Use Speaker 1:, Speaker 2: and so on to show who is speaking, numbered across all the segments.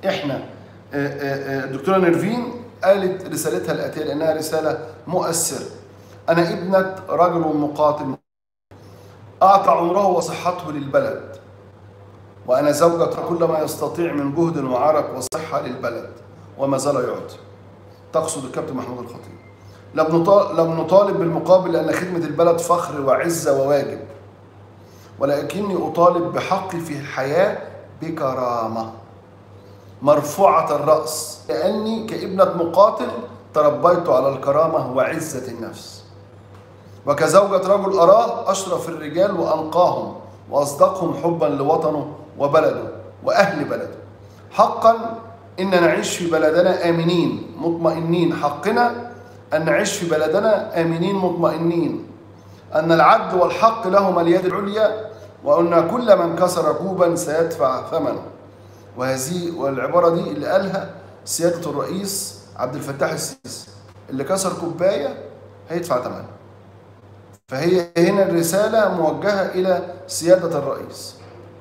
Speaker 1: احنا آه، آه، آه، الدكتوره نيرفين قالت رسالتها الاتيه لانها رساله مؤثره انا ابنه رجل مقاتل اعطى عمره وصحته للبلد وانا زوجة كل ما يستطيع من جهد وعرق وصحه للبلد وما زال يعطي تقصد الكابتن محمود الخطيب لم نطالب, لم نطالب بالمقابل لان خدمه البلد فخر وعزه وواجب ولكني اطالب بحقي في الحياه بكرامه مرفوعة الرأس لأني كابنة مقاتل تربيت على الكرامة وعزة النفس وكزوجة رجل أراه أشرف الرجال وأنقاهم وأصدقهم حبا لوطنه وبلده وأهل بلده حقا إن نعيش في بلدنا آمنين مطمئنين حقنا أن نعيش في بلدنا آمنين مطمئنين أن العدل والحق لهما اليد العليا وأن كل من كسر كوبا سيدفع ثمنه وهذه والعباره دي اللي قالها سياده الرئيس عبد الفتاح السيسي اللي كسر كوبايه هيدفع ثمنها فهي هنا الرساله موجهه الى سياده الرئيس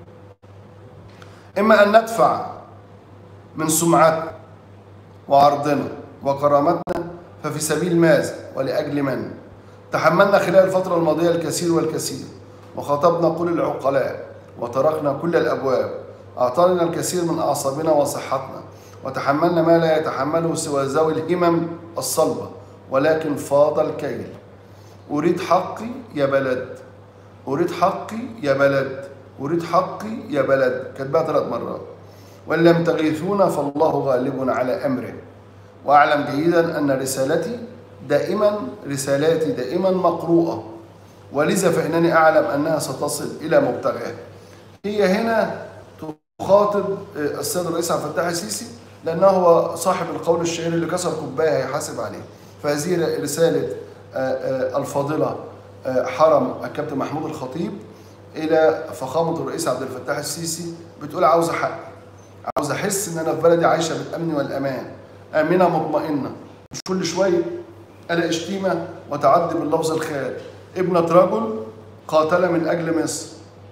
Speaker 1: اما ان ندفع من سمعتنا وعرضنا وكرامتنا ففي سبيل ماذا ولاجل من تحملنا خلال الفتره الماضيه الكثير والكثير وخاطبنا كل العقلاء وطرقنا كل الابواب أعطانا الكثير من أعصابنا وصحتنا وتحملنا ما لا يتحمله سوى ذوي الهمم الصلبة ولكن فاض الكيل أريد حقي يا بلد أريد حقي يا بلد أريد حقي يا بلد كتبها ثلاث مرات وإن لم تغيثونا فالله غالب على أمره وأعلم جيدا أن رسالتي دائما رسالاتي دائما مقروءة ولذا فإنني أعلم أنها ستصل إلى مبتغاه هي هنا تخاطب السيد الرئيس عبد الفتاح السيسي لانه هو صاحب القول الشهير اللي كسر كوبايه هيحاسب عليه فهذه رساله الفاضله حرم الكابتن محمود الخطيب الى فخامه الرئيس عبد الفتاح السيسي بتقول عاوز حق عاوز احس ان انا في بلدي عايشه بالامن والامان امنه مطمئنه مش كل شويه الاقي شتيمه وتعدي باللفظ الخارج ابنه رجل قاتل من اجل مصر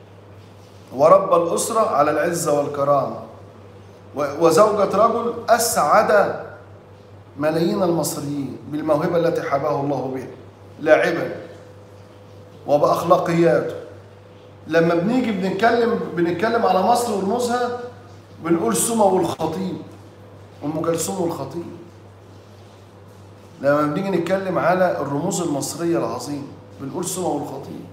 Speaker 1: ورب الأسرة على العزة والكرامة وزوجة رجل أسعد ملايين المصريين بالموهبة التي حباه الله بها لاعبا وبأخلاقياته لما بنيجي بنتكلم بنتكلم على مصر ورموزها بنقول سمى والخطيب ام كلثوم والخطيب لما بنيجي نتكلم على الرموز المصريه العظيمه بنقول سمى والخطيب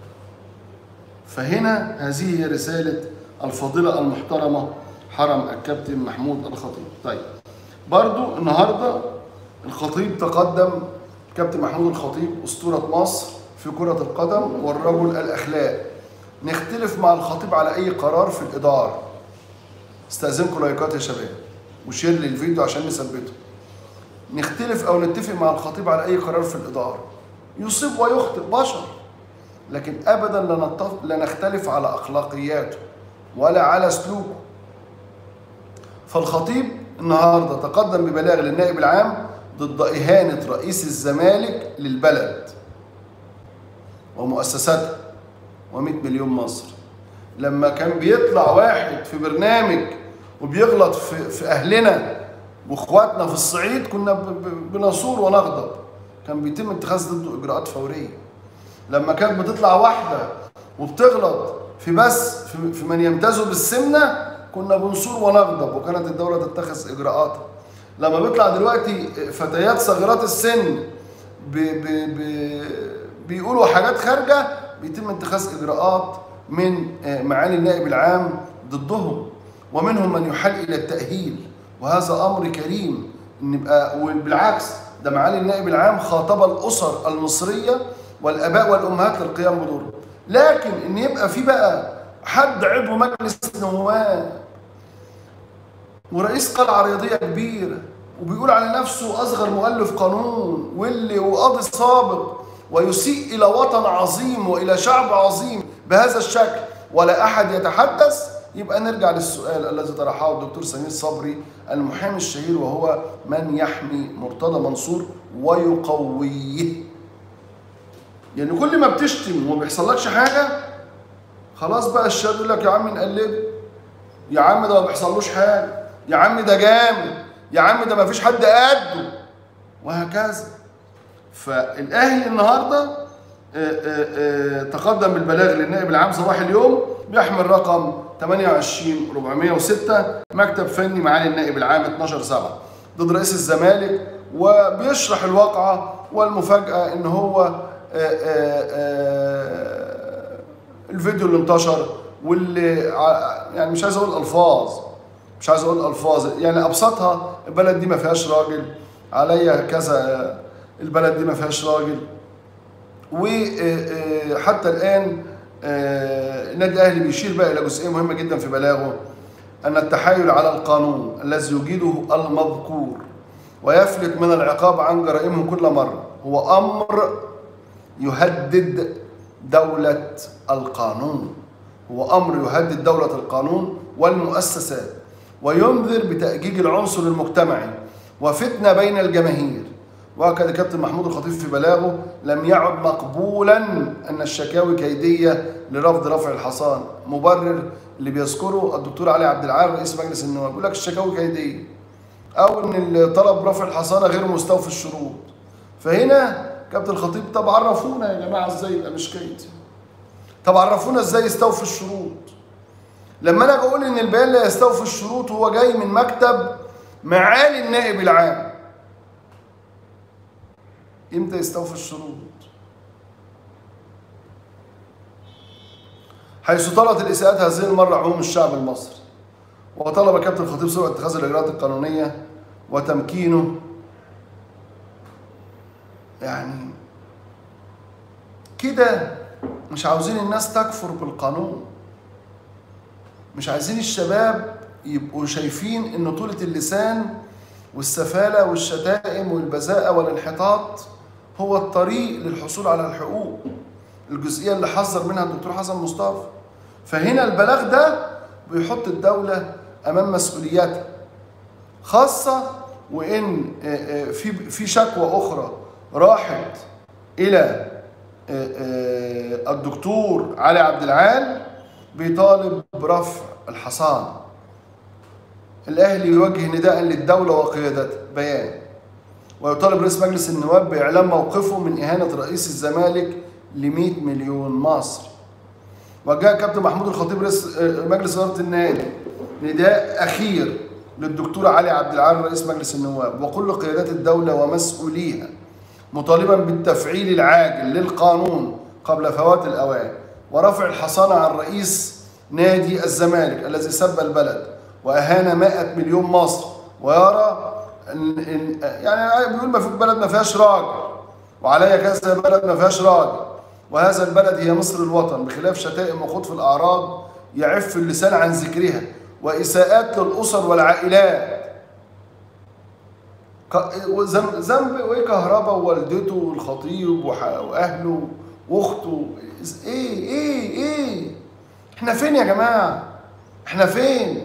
Speaker 1: فهنا هذه هي رسالة الفاضلة المحترمة حرم الكابتن محمود الخطيب طيب برضو النهاردة الخطيب تقدم كابتن محمود الخطيب أسطورة مصر في كرة القدم والرجل الأخلاق نختلف مع الخطيب على أي قرار في الإدارة استأذنكم لايكات يا شباب وشير لي الفيديو عشان نثبته نختلف أو نتفق مع الخطيب على أي قرار في الإدارة يصيب ويخطئ بشر لكن ابدا لا نختلف على اخلاقياته ولا على سلوكه فالخطيب النهارده تقدم ببلاغ للنائب العام ضد اهانه رئيس الزمالك للبلد ومؤسساتها و100 مليون مصري لما كان بيطلع واحد في برنامج وبيغلط في, في اهلنا واخواتنا في الصعيد كنا بنصور ونغضب كان بيتم اتخاذ ضده اجراءات فوريه لما كانت بتطلع واحده وبتغلط في بس في, في من يمتازوا بالسمنه كنا بنصور ونغضب وكانت الدوله تتخذ اجراءاتها لما بيطلع دلوقتي فتيات صغيرات السن بي بي بي بيقولوا حاجات خارجه بيتم اتخاذ اجراءات من معالي النائب العام ضدهم ومنهم من يحل الى التاهيل وهذا امر كريم ان يبقى وبالعكس ده معالي النائب العام خاطب الاسر المصريه والاباء والامهات للقيام بدورهم لكن ان يبقى في بقى حد عضو مجلس نواب ورئيس قلعه رياضيه كبيره وبيقول على نفسه اصغر مؤلف قانون واللي وقاضي سابق ويسيء الى وطن عظيم والى شعب عظيم بهذا الشكل ولا احد يتحدث يبقى نرجع للسؤال الذي طرحه الدكتور سمير صبري المحامي الشهير وهو من يحمي مرتضى منصور ويقويه يعني كل ما بتشتم وما بيحصلكش حاجه خلاص بقى الشاب يقول لك يا عم نقلده يا عم ده ما بيحصلوش حاجه يا عم ده جامد يا عم ده ما فيش حد قده وهكذا فالاهلي النهارده آه، آه، آه، تقدم بالبلاغ للنائب العام صباح اليوم بيحمل رقم 28 406 مكتب فني معالي النائب العام 12 7 ضد رئيس الزمالك وبيشرح الواقعه والمفاجاه ان هو آه، آه، آه، الفيديو اللي انتشر واللي ع- يعني مش عايز اقول الفاظ مش عايز اقول الفاظ يعني ابسطها البلد دي ما فيهاش راجل عليا كذا البلد دي ما فيهاش راجل وحتى الان آه، النادي الاهلي بيشير بقى الى جزئيه مهمه جدا في بلاغه ان التحايل على القانون الذي يجيده المذكور ويفلت من العقاب عن جرائمه كل مره هو امر يهدد دوله القانون هو امر يهدد دوله القانون والمؤسسات وينذر بتاجيج العنصر المجتمعي وفتنه بين الجماهير وهكذا كابتن محمود الخطيب في بلاغه لم يعد مقبولا ان الشكاوي كيديه لرفض رفع الحصان مبرر اللي بيذكره الدكتور علي عبد العال رئيس مجلس النواب بيقول لك الشكاوي كيديه او ان طلب رفع الحصانه غير مستوفي الشروط فهنا كابتن الخطيب طب عرفونا يا جماعه ازاي يبقى مش كيد طب عرفونا ازاي يستوفي الشروط لما انا اقول ان البيان لا يستوفي الشروط هو جاي من مكتب معالي النائب العام امتى يستوفي الشروط حيث طلبت الاساءات هذه المره عموم الشعب المصري وطلب كابتن الخطيب سرعه اتخاذ الاجراءات القانونيه وتمكينه يعني كده مش عاوزين الناس تكفر بالقانون مش عايزين الشباب يبقوا شايفين ان طولة اللسان والسفالة والشتائم والبذاءة والانحطاط هو الطريق للحصول على الحقوق الجزئية اللي حذر منها الدكتور حسن مصطفى فهنا البلاغ ده بيحط الدولة أمام مسؤولياتها خاصة وإن آه، آه، في في شكوى أخرى راحت إلى آه، آه، الدكتور علي عبد العال بيطالب برفع الحصان الأهلي يوجه نداء للدولة وقيادتها بيان ويطالب رئيس مجلس النواب بإعلام موقفه من إهانة رئيس الزمالك ل 100 مليون مصري وجاء كابتن محمود الخطيب رئيس آه، مجلس إدارة النادي نداء أخير للدكتور علي عبد العال رئيس مجلس النواب وكل قيادات الدولة ومسؤوليها مطالبا بالتفعيل العاجل للقانون قبل فوات الأوان ورفع الحصانة عن رئيس نادي الزمالك الذي سب البلد وأهان 100 مليون مصري ويرى إن إن يعني بيقول ما في بلد ما فيهاش راجل وعليا كذا بلد ما فيهاش راجل وهذا البلد هي مصر الوطن بخلاف شتائم وخطف الأعراض يعف اللسان عن ذكرها وإساءات للأسر والعائلات ك- وذنب ذنب وايه كهرباء ووالدته والخطيب وح- واهله واخته ايه ايه ايه احنا فين يا جماعه احنا فين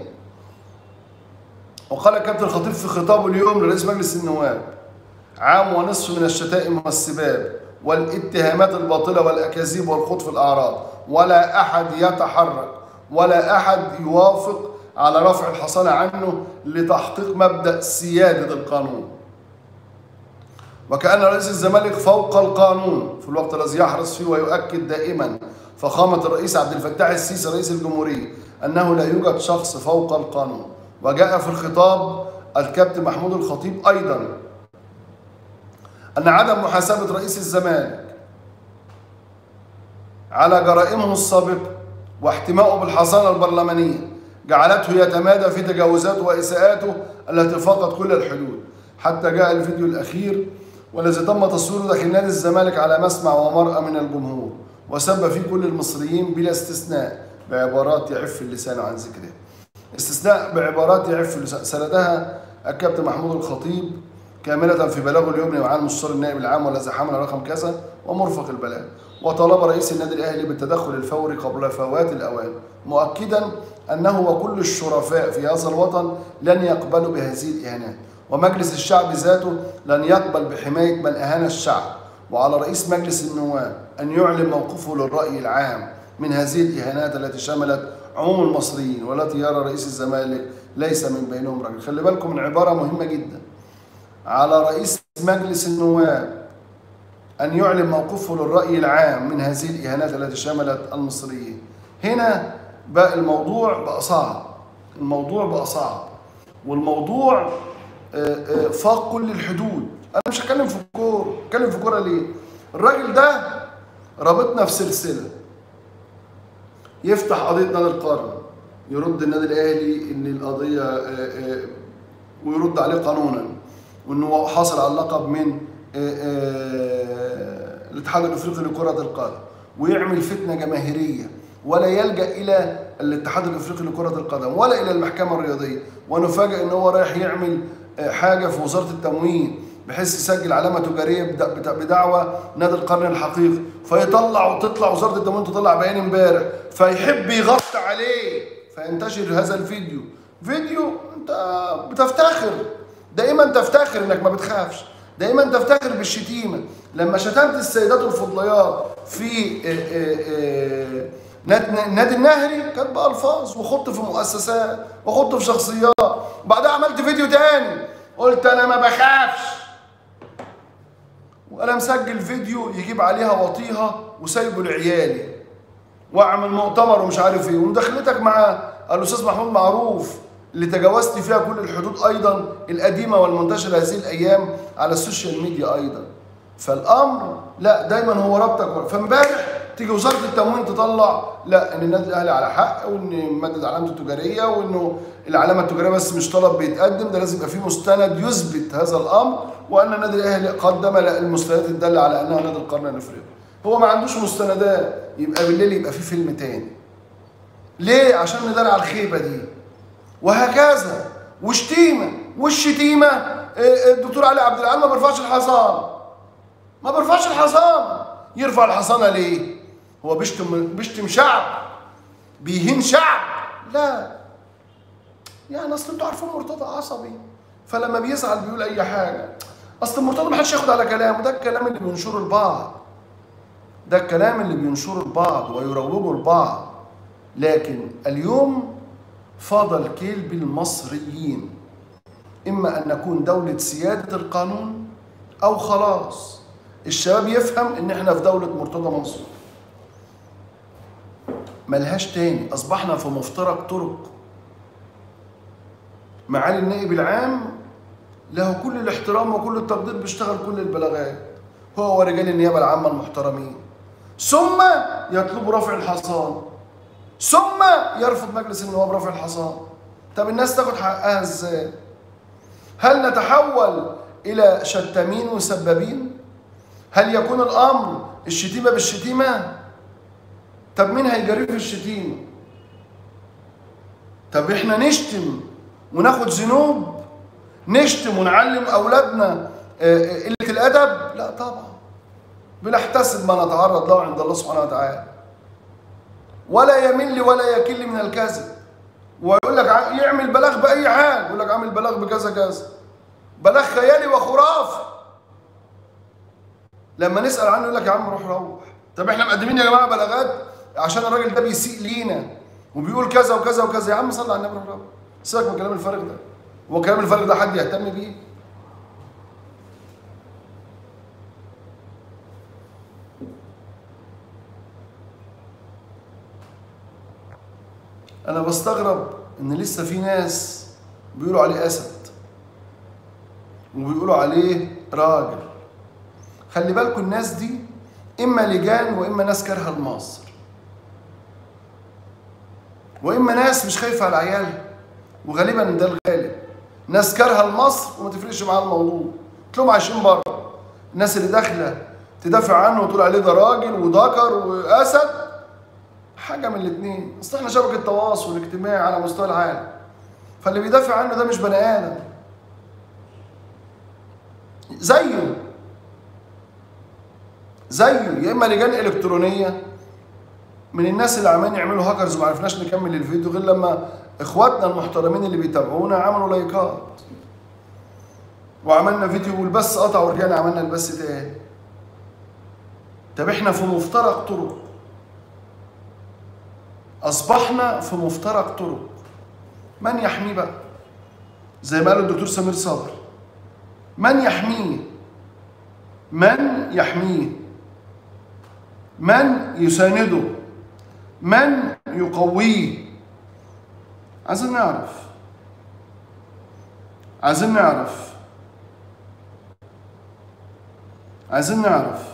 Speaker 1: وقال كابتن الخطيب في خطابه اليوم لرئيس مجلس النواب عام ونصف من الشتائم والسباب والاتهامات الباطله والاكاذيب والخوض في الاعراض ولا احد يتحرك ولا احد يوافق على رفع الحصانه عنه لتحقيق مبدا سياده القانون وكأن رئيس الزمالك فوق القانون في الوقت الذي يحرص فيه ويؤكد دائما فخامة الرئيس عبد الفتاح السيسي رئيس الجمهورية أنه لا يوجد شخص فوق القانون وجاء في الخطاب الكابتن محمود الخطيب أيضا أن عدم محاسبة رئيس الزمالك على جرائمه السابقة واحتمائه بالحصانة البرلمانية جعلته يتمادى في تجاوزاته وإساءاته التي فاقت كل الحدود حتى جاء الفيديو الأخير والذي تم تصويره داخل نادي الزمالك على مسمع ومرأى من الجمهور وسب فيه كل المصريين بلا استثناء بعبارات يعف اللسان عن ذكرها استثناء بعبارات يعف اللسان سندها الكابتن محمود الخطيب كاملة في بلاغه اليوم لمعالي المستشار النائب العام والذي حمل رقم كذا ومرفق البلاغ وطلب رئيس النادي الاهلي بالتدخل الفوري قبل فوات الاوان مؤكدا انه وكل الشرفاء في هذا الوطن لن يقبلوا بهذه الاهانات ومجلس الشعب ذاته لن يقبل بحمايه من اهان الشعب وعلى رئيس مجلس النواب ان يعلن موقفه للراي العام من هذه الاهانات التي شملت عموم المصريين والتي يرى رئيس الزمالك ليس من بينهم رجل خلي بالكم من عبارة مهمة جدا على رئيس مجلس النواب أن يعلن موقفه للرأي العام من هذه الإهانات التي شملت المصريين هنا بقى الموضوع بقى صعب الموضوع بقى صعب والموضوع آه، آه، فاق كل الحدود انا مش هتكلم في الكوره هتكلم في الكوره ليه الراجل ده رابطنا في سلسله يفتح قضيه نادي القرن يرد النادي الاهلي ان القضيه آه، ويرد عليه قانونا وانه حاصل على اللقب من الاتحاد الافريقي لكره القدم ويعمل فتنه جماهيريه ولا يلجا الى الاتحاد الافريقي لكره القدم ولا الى المحكمه الرياضيه ونفاجئ ان هو رايح يعمل آه، حاجه في وزاره التموين بحيث يسجل علامه تجاريه بدعوى نادي القرن الحقيقي فيطلع وتطلع وزاره التموين تطلع بيان امبارح فيحب يغطي عليه فينتشر هذا الفيديو فيديو انت بتفتخر دائما تفتخر انك ما بتخافش دائما تفتخر بالشتيمه لما شتمت السيدات الفضليات في آه، آه، نادي النهري كانت بألفاظ وخط في مؤسسات وخط في شخصيات بعدها عملت فيديو تاني قلت انا ما بخافش وانا مسجل فيديو يجيب عليها وطيها وسايبه لعيالي واعمل مؤتمر ومش عارف ايه ومداخلتك مع الاستاذ محمود معروف اللي تجاوزت فيها كل الحدود ايضا القديمه والمنتشره هذه الايام على السوشيال ميديا ايضا فالامر لا دايما هو ربطك فامبارح تيجي وزاره التموين تطلع لا ان النادي الاهلي على حق وان مدد علامته التجاريه وانه العلامه التجاريه بس مش طلب بيتقدم ده لازم يبقى فيه مستند يثبت هذا الامر وان النادي الاهلي قدم المستندات الداله على انها نادي القرن الافريقي هو ما عندوش مستندات يبقى بالليل يبقى فيه فيلم تاني ليه عشان ندار على الخيبه دي وهكذا وشتيمه والشتيمه آه، الدكتور علي عبد العال ما بيرفعش الحصان ما بيرفعش الحصان يرفع الحصانه ليه هو بيشتم بيشتم شعب بيهين شعب لا يعني اصل انتوا عارفين مرتضى عصبي فلما بيزعل بيقول اي حاجه اصل مرتضى ما حدش ياخد على كلامه ده الكلام اللي بينشره البعض ده الكلام اللي بينشره البعض ويروجه البعض لكن اليوم فاض الكيل بالمصريين اما ان نكون دوله سياده القانون او خلاص الشباب يفهم ان احنا في دوله مرتضى منصور ملهاش تاني اصبحنا في مفترق طرق معالي النائب العام له كل الاحترام وكل التقدير بيشتغل كل البلاغات هو ورجال النيابه العامه المحترمين ثم يطلب رفع الحصان ثم يرفض مجلس النواب رفع الحصان طب الناس تاخد حقها ازاي هل نتحول الى شتامين وسبابين هل يكون الامر الشتيمه بالشتيمه طب مين هيجري في الشتيمه طب احنا نشتم وناخد ذنوب نشتم ونعلم اولادنا آه، آه، قله الادب لا طبعا بنحتسب ما نتعرض له عند الله سبحانه وتعالى ولا يمل ولا يكل من الكذب ويقول لك يعمل بلاغ باي حال يقول لك عامل بلاغ بكذا كذا بلاغ خيالي وخرافي لما نسال عنه يقول لك يا عم روح روح طب احنا مقدمين يا جماعه بلاغات عشان الراجل ده بيسيء لينا وبيقول كذا وكذا وكذا يا عم صلي على النبي روح روح سيبك من كلام الفارغ ده هو كلام الفارغ ده حد يهتم بيه انا بستغرب ان لسه في ناس بيقولوا عليه اسد وبيقولوا عليه راجل خلي بالكم الناس دي اما لجان واما ناس كارهه لمصر واما ناس مش خايفه على عيالها وغالبا ده الغالب ناس كارهه لمصر وما تفرقش معاها الموضوع تلاقيهم عايشين بره الناس اللي داخله تدافع عنه وتقول عليه ده راجل وذكر واسد حاجه من الاثنين اصل احنا شبكه تواصل اجتماعي على مستوى العالم فاللي بيدافع عنه ده مش بني ادم زيه زيه يا اما لجان الكترونيه من الناس اللي عمالين يعملوا هاكرز وما عرفناش نكمل الفيديو غير لما اخواتنا المحترمين اللي بيتابعونا عملوا لايكات وعملنا فيديو والبث قطع ورجعنا عملنا البث تاني طب احنا في مفترق طرق اصبحنا في مفترق طرق من يحمي بقى زي ما قال الدكتور سمير صبر من يحميه من يحميه من يسانده من يقويه عايزين نعرف عايزين نعرف عايزين نعرف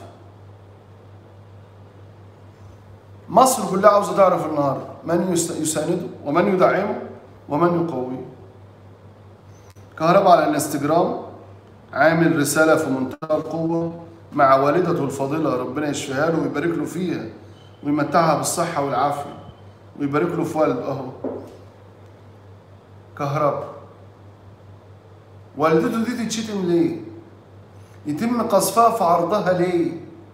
Speaker 1: مصر كلها عاوزه تعرف النهارده من يس- يسانده ومن يدعمه ومن يقويه كهرباء على الانستجرام عامل رسالة في منتهى القوة مع والدته الفاضلة ربنا يشفيها له ويبارك له فيها ويمتعها بالصحة والعافية ويبارك له في والد أهو كهرباء والدته دي تتشتم ليه؟ يتم قذفها في عرضها ليه؟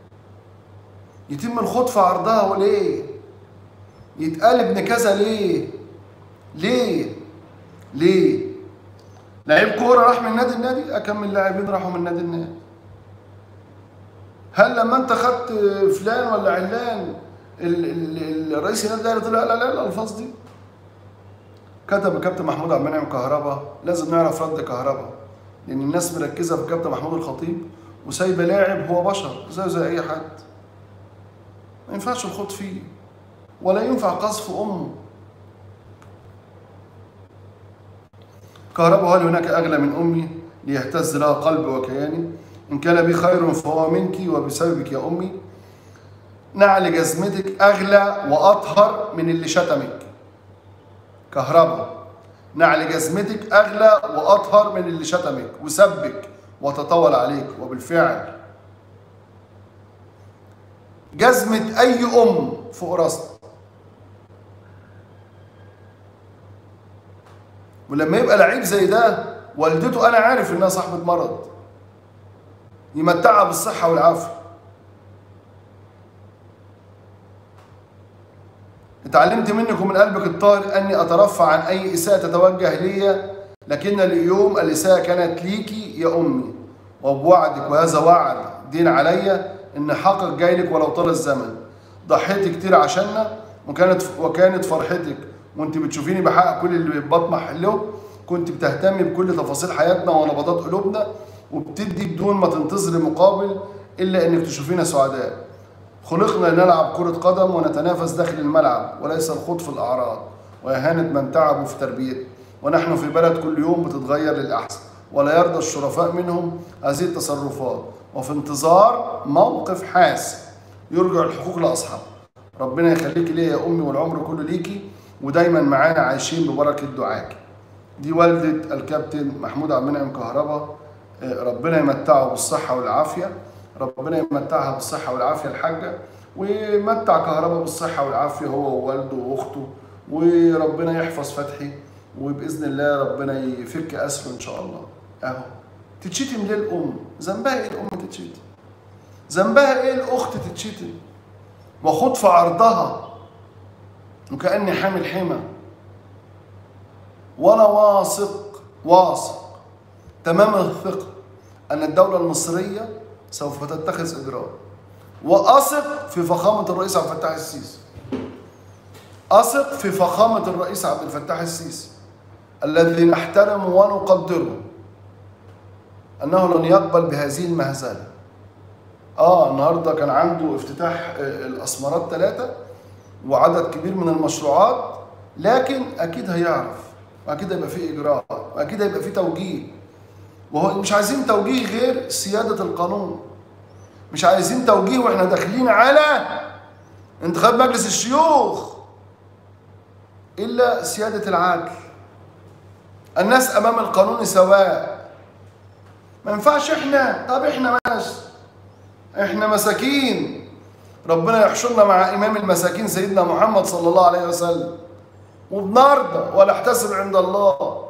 Speaker 1: يتم الخوض في عرضها وليه؟ يتقال ابن كذا ليه؟ ليه؟ ليه؟ لعيب كوره راح من نادي النادي اكمل لاعبين راحوا من نادي النادي هل لما انت خدت فلان ولا علان ال- ال- الرئيس النادي الاهلي طلع لا لا الالفاظ دي كتب الكابتن محمود عبد المنعم كهربا لازم نعرف رد كهربا لان الناس مركزه في الكابتن محمود الخطيب وسايبه لاعب هو بشر زيه زي اي حد ما ينفعش الخوض فيه ولا ينفع قذف امه كهرباء هل هناك أغلى من أمي ليهتز لها قلبي وكياني إن كان بي خير فهو منك وبسببك يا أمي نعل جزمتك أغلى وأطهر من اللي شتمك كهرباء نعل جزمتك أغلى وأطهر من اللي شتمك وسبك وتطول عليك وبالفعل جزمة أي أم فوق راسنا ولما يبقى لعيب زي ده والدته انا عارف انها صاحبه مرض يمتعها بالصحه والعافيه اتعلمت منك ومن قلبك الطاهر اني اترفع عن اي اساءه تتوجه لي لكن اليوم الاساءه كانت ليكي يا امي وبوعدك وهذا وعد دين عليا ان حقك جاي لك ولو طال الزمن ضحيت كتير عشاننا وكانت وكانت فرحتك وانت بتشوفيني بحقق كل اللي بطمح له كنت بتهتمي بكل تفاصيل حياتنا ونبضات قلوبنا وبتدي بدون ما تنتظري مقابل الا انك تشوفينا سعداء خلقنا لنلعب كرة قدم ونتنافس داخل الملعب وليس الخوض في الأعراض وإهانة من تعبوا في تربيتنا ونحن في بلد كل يوم بتتغير للأحسن ولا يرضى الشرفاء منهم هذه التصرفات وفي انتظار موقف حاسم يرجع الحقوق لأصحابها ربنا يخليكي ليا يا أمي والعمر كله ليكي ودايما معانا عايشين ببركة دعاك دي والدة الكابتن محمود عبد المنعم كهربا آه، ربنا يمتعه بالصحة والعافية ربنا يمتعها بالصحة والعافية الحاجة ويمتع كهربا بالصحة والعافية هو ووالده وأخته وربنا يحفظ فتحي وبإذن الله ربنا يفك أسره إن شاء الله أهو تتشتم ليه الأم؟ ذنبها إيه الأم تتشتم؟ ذنبها إيه الأخت تتشتم؟ وخد في عرضها وكأني حامل حمى وأنا واثق واثق تمام الثقة أن الدولة المصرية سوف تتخذ إجراء وأثق في فخامة الرئيس عبد الفتاح السيسي أثق في فخامة الرئيس عبد الفتاح السيسي الذي نحترمه ونقدره أنه لن يقبل بهذه المهزلة آه النهاردة كان عنده افتتاح آه، الأسمرات ثلاثة وعدد كبير من المشروعات لكن أكيد هيعرف وأكيد هيبقى فيه إجراء وأكيد هيبقى فيه توجيه وهو مش عايزين توجيه غير سيادة القانون مش عايزين توجيه واحنا داخلين على انتخاب مجلس الشيوخ إلا سيادة العدل الناس أمام القانون سواء ما ينفعش احنا طب احنا ماشي احنا مساكين ربنا يحشرنا مع إمام المساكين سيدنا محمد صلى الله عليه وسلم وبنرضى ولا احتسب عند الله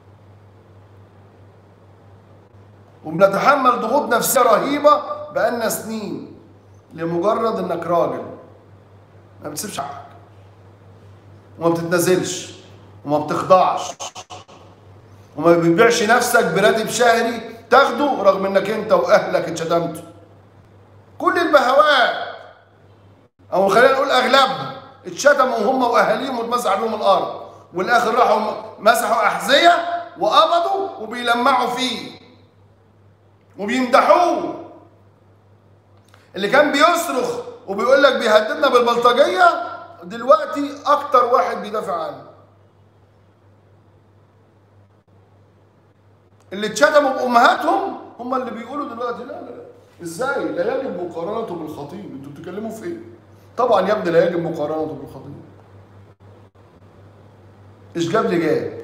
Speaker 1: وبنتحمل ضغوط نفسية رهيبة بقالنا سنين لمجرد انك راجل ما بتسيبش حقك وما بتتنازلش وما بتخضعش وما بتبيعش نفسك براتب شهري تاخده رغم انك انت واهلك اتشتمتوا كل البهوات او خلينا نقول اغلبها اتشتموا هم واهاليهم واتمسح عليهم الارض والاخر راحوا مسحوا احذيه وقبضوا وبيلمعوا فيه وبيمدحوه اللي كان بيصرخ وبيقول لك بيهددنا بالبلطجيه دلوقتي اكتر واحد بيدافع عنه اللي اتشتموا بامهاتهم هم اللي بيقولوا دلوقتي لا لا لا ازاي لا يجب مقارنته بالخطيب انتوا بتتكلموا في ايه طبعا يا ابني لا يجب مقارنته بالخطيب ايش جاب لي جاب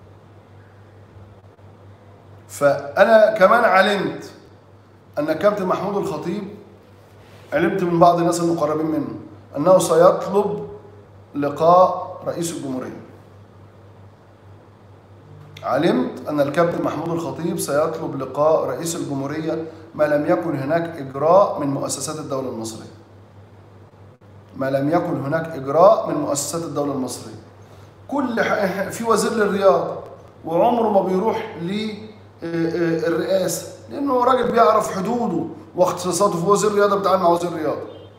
Speaker 1: فانا كمان علمت ان الكابتن محمود الخطيب علمت من بعض الناس المقربين منه انه سيطلب لقاء رئيس الجمهوريه علمت ان الكابتن محمود الخطيب سيطلب لقاء رئيس الجمهوريه ما لم يكن هناك اجراء من مؤسسات الدوله المصريه ما لم يكن هناك اجراء من مؤسسات الدوله المصريه كل ح- في وزير للرياضه وعمره ما بيروح للرئاسه لانه راجل بيعرف حدوده واختصاصاته في وزير الرياضه بيتعامل مع وزير الرياضه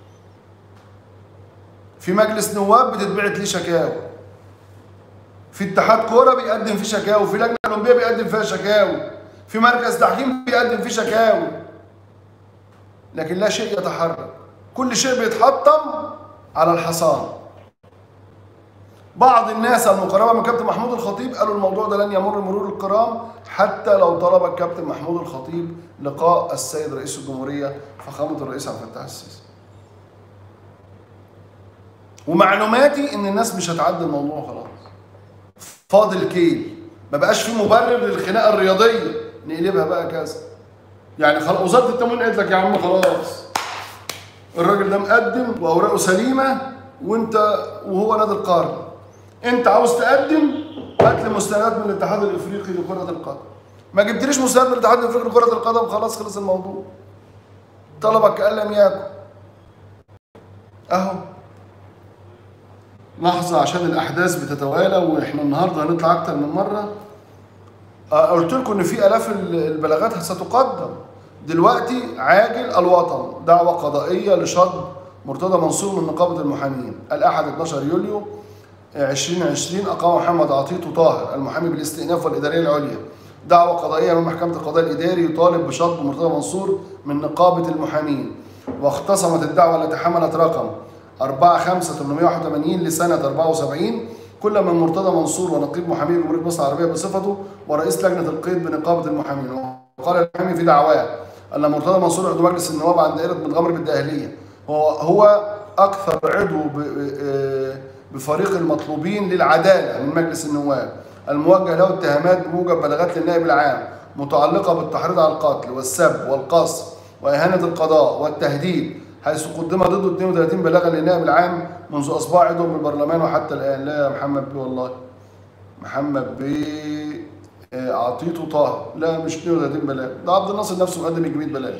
Speaker 1: في مجلس نواب بتتبعت ليه شكاوى في اتحاد كوره بيقدم فيه شكاوى في لجنه اولمبيه بيقدم فيها شكاوى في مركز تحكيم بيقدم فيه شكاوى لكن لا شيء يتحرك كل شيء بيتحطم على الحصان بعض الناس المقربه من كابتن محمود الخطيب قالوا الموضوع ده لن يمر مرور الكرام حتى لو طلب الكابتن محمود الخطيب لقاء السيد رئيس الجمهوريه فخامه الرئيس عبد الفتاح السيسي ومعلوماتي ان الناس مش هتعدي الموضوع خلاص فاضل كيل ما بقاش في مبرر للخناقه الرياضيه نقلبها بقى كذا يعني خلاص وزاره التموين قالت لك يا عم خلاص الراجل ده مقدم واوراقه سليمه وانت وهو نادي القرن انت عاوز تقدم هات لي مستندات من الاتحاد الافريقي لكره القدم ما جبتليش مستند من الاتحاد الافريقي لكره القدم خلاص خلص الموضوع طلبك قال لم يكن اهو لحظة عشان الأحداث بتتوالى وإحنا النهاردة هنطلع أكتر من مرة آه، قلت لكم إن في آلاف ال- البلاغات ستقدم دلوقتي عاجل الوطن دعوة قضائية لشطب مرتضى منصور من نقابة المحامين الأحد 12 يوليو 2020 أقام محمد عطيط طاهر المحامي بالاستئناف والإدارية العليا دعوة قضائية من محكمة القضاء الإداري يطالب بشطب مرتضى منصور من نقابة المحامين واختصمت الدعوة التي حملت رقم 45881 لسنة 74 كل من مرتضى منصور ونقيب محامي جمهورية مصر العربية بصفته ورئيس لجنة القيد بنقابة المحامين وقال المحامي في دعواه أن مرتضى منصور عضو مجلس النواب عن دائرة متغمر بالدقهلية هو هو أكثر عضو ب- آه، بفريق المطلوبين للعدالة من مجلس النواب الموجه له اتهامات بموجب بلاغات للنائب العام متعلقة بالتحريض على القتل والسب والقصف وإهانة القضاء والتهديد حيث قدم ضده 32 بلاغا للنائب العام منذ اصبح عضو من البرلمان وحتى الان لا يا محمد بيه والله محمد بيه آه، عطيته طه لا مش 32 بلاغ ده عبد الناصر نفسه مقدم يجي 100 بلاغ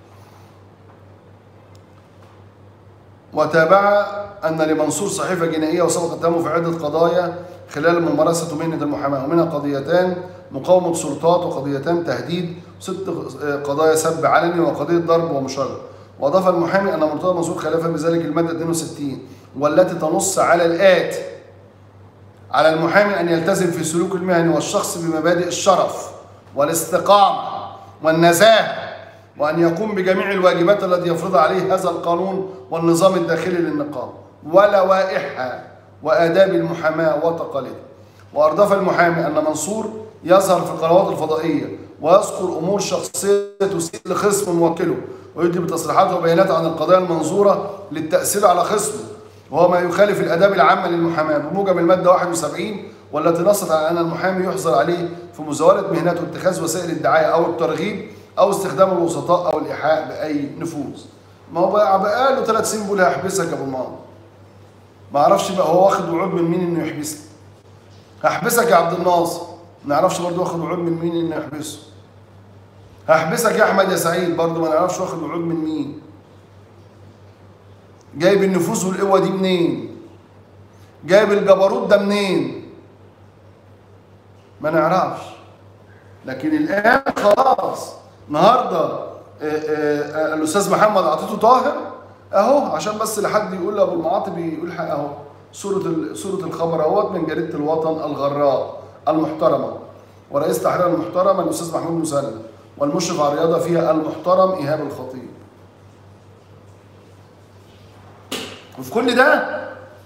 Speaker 1: وتابع ان لمنصور صحيفه جنائيه وسبق اتهامه في عده قضايا خلال ممارسه مهنه المحاماه ومنها قضيتان مقاومه سلطات وقضيتان تهديد ست قضايا سب علني وقضيه ضرب ومشاجره واضاف المحامي ان مرتضى منصور خالف بذلك الماده 62 والتي تنص على الاتي على المحامي ان يلتزم في سلوك المهني والشخص بمبادئ الشرف والاستقامه والنزاهه وان يقوم بجميع الواجبات التي يفرضها عليه هذا القانون والنظام الداخلي للنقابه ولوائحها واداب المحاماه وتقاليدها واردف المحامي ان منصور يظهر في القنوات الفضائيه ويذكر امور شخصيه تسيء لخصم موكله ويدلي بتصريحاته وبياناته عن القضايا المنظوره للتاثير على خصمه وهو ما يخالف الاداب العامه للمحاماه بموجب الماده 71 والتي نصت على ان المحامي يحظر عليه في مزاوله مهنته اتخاذ وسائل الدعايه او الترغيب او استخدام الوسطاء او الايحاء باي نفوذ. ما هو بقى بقى له ثلاث سنين بيقول هحبسك يا ابو الماضي. ما اعرفش بقى هو واخد وعود من مين انه يحبسك. هحبسك يا عبد الناصر. ما نعرفش برضه واخد وعود من مين انه يحبسه. هحبسك يا احمد يا سعيد برضه ما نعرفش واخد وعود من مين. جايب النفوذ والقوه دي منين؟ جايب الجبروت ده منين؟ ما نعرفش. لكن الان خلاص النهارده آه، آه، آه، الاستاذ محمد عطيته طاهر اهو عشان بس لحد يقول ابو المعاطي بيقول حق اهو صوره ال- صوره الخبر اهوت من جريده الوطن الغراء المحترمه ورئيس تحرير المحترم الاستاذ محمود مسلم والمشرف على الرياضه فيها المحترم ايهاب الخطيب وفي كل ده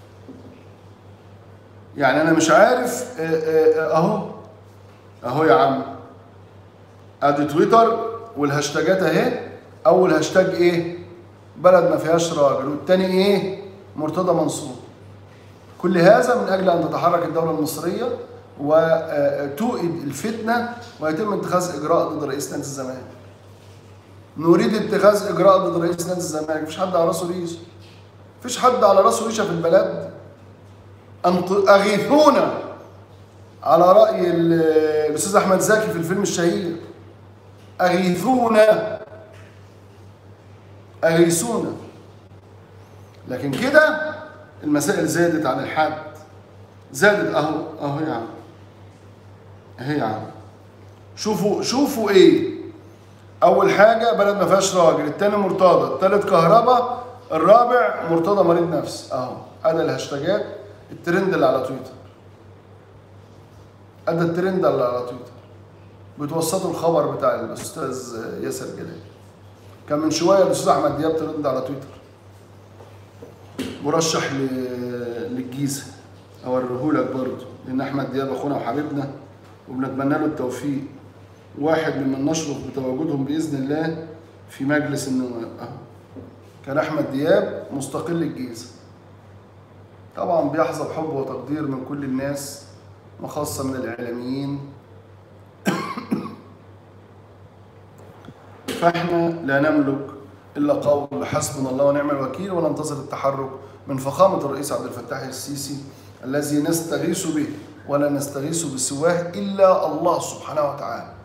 Speaker 1: يعني انا مش عارف آه، آه، آه، اهو اهو يا عم ادي تويتر والهاشتاجات اهي اول هاشتاج ايه بلد ما فيهاش راجل والتاني ايه مرتضى منصور كل هذا من اجل ان تتحرك الدوله المصريه وتوئد الفتنه ويتم اتخاذ اجراء ضد رئيس نادي الزمالك نريد اتخاذ اجراء ضد رئيس نادي الزمالك مفيش حد على راسه ريشه مفيش حد على راسه ريشه في البلد أنق- اغيثونا على راي ال- الاستاذ احمد زكي في الفيلم الشهير اغيثونا اغيثونا لكن كده المسائل زادت عن الحد زادت اهو اهو يا عم اهي يا عم شوفوا شوفوا ايه اول حاجه بلد ما فيهاش راجل التاني مرتضى التالت كهرباء الرابع مرتضى مريض نفس اهو ادي الهاشتاجات الترند اللي على تويتر ادي الترند اللي على تويتر بتوسطوا الخبر بتاع الاستاذ ياسر جلال كان من شويه الاستاذ احمد دياب ترند على تويتر مرشح ل- للجيزه اوريهولك برضه لان احمد دياب اخونا وحبيبنا وبنتمنى له التوفيق واحد ممن نشرف بتواجدهم باذن الله في مجلس النواب اهو كان احمد دياب مستقل الجيزه طبعا بيحظى بحب وتقدير من كل الناس وخاصه من الاعلاميين فاحنا لا نملك الا قول حسبنا الله ونعم الوكيل وننتظر التحرك من فخامه الرئيس عبد الفتاح السيسي الذي نستغيث به ولا نستغيث بسواه الا الله سبحانه وتعالى